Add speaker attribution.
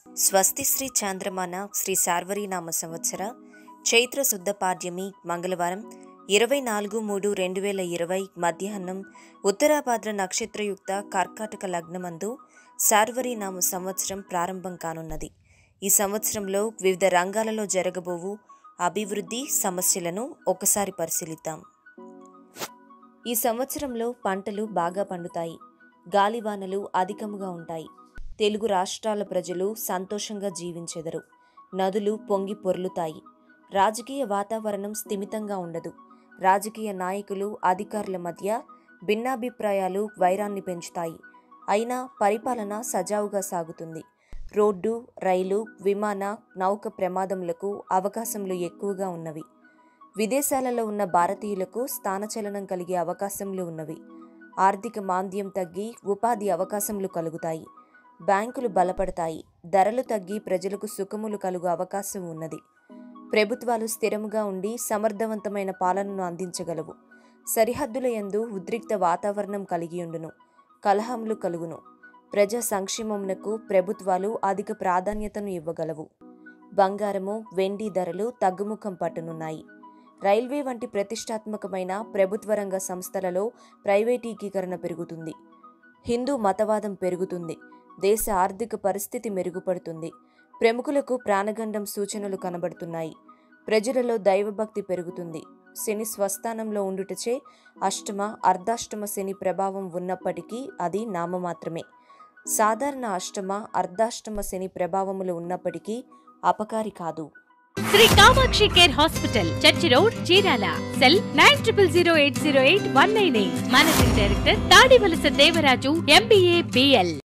Speaker 1: స్వస్తి శ్రీ చాంద్రమాన శ్రీ శార్వరీనామ సంవత్సర చైత్ర శుద్ధ పాడ్యమి మంగళవారం ఇరవై నాలుగు మూడు రెండు వేల ఇరవై మధ్యాహ్నం ఉత్తరాభాద్ర నక్షత్రయుక్త కర్కాటక లగ్నమందు శార్వరీనామ సంవత్సరం ప్రారంభం కానున్నది ఈ సంవత్సరంలో వివిధ రంగాలలో జరగబోవు అభివృద్ధి సమస్యలను ఒకసారి పరిశీలిద్దాం ఈ సంవత్సరంలో పంటలు బాగా పండుతాయి గాలివానలు అధికముగా ఉంటాయి తెలుగు రాష్ట్రాల ప్రజలు సంతోషంగా జీవించెదరు నదులు పొంగి పొర్లుతాయి రాజకీయ వాతావరణం స్థిమితంగా ఉండదు రాజకీయ నాయకులు అధికారుల మధ్య భిన్నాభిప్రాయాలు వైరాన్ని పెంచుతాయి అయినా పరిపాలన సజావుగా సాగుతుంది రోడ్డు రైలు విమాన నౌక ప్రమాదములకు అవకాశములు ఎక్కువగా ఉన్నవి విదేశాలలో ఉన్న భారతీయులకు స్థానచలనం కలిగే అవకాశములు ఉన్నవి ఆర్థిక మాంద్యం తగ్గి ఉపాధి అవకాశములు కలుగుతాయి బ్యాంకులు బలపడతాయి ధరలు తగ్గి ప్రజలకు సుఖములు కలుగు అవకాశం ఉన్నది ప్రభుత్వాలు స్థిరముగా ఉండి సమర్థవంతమైన పాలనను అందించగలవు సరిహద్దుల యందు ఉద్రిక్త వాతావరణం కలిగియుండును కలహములు కలుగును ప్రజా సంక్షేమమునకు ప్రభుత్వాలు అధిక ప్రాధాన్యతను ఇవ్వగలవు బంగారము వెండి ధరలు తగ్గుముఖం పట్టనున్నాయి రైల్వే వంటి ప్రతిష్టాత్మకమైన ప్రభుత్వ రంగ సంస్థలలో ప్రైవేటీకరణ పెరుగుతుంది హిందూ మతవాదం పెరుగుతుంది దేశ ఆర్థిక పరిస్థితి మెరుగుపడుతుంది ప్రముఖులకు ప్రాణగండం సూచనలు కనబడుతున్నాయి ప్రజలలో దైవభక్తి పెరుగుతుంది శని స్వస్థానంలో ఉండుటచే అష్టమ అర్ధాష్టమ శని ప్రభావం ఉన్నప్పటికీ అది నామమాత్రమే సాధారణ అష్టమ అర్ధాష్టమ శని ప్రభావములు ఉన్నప్పటికీ అపకారి కాదు
Speaker 2: Shri Kamakshi care hospital church road Chirala cell nine triple zero eight zero eight one nine eight managing director Tadivalasa Devaraju MBA BL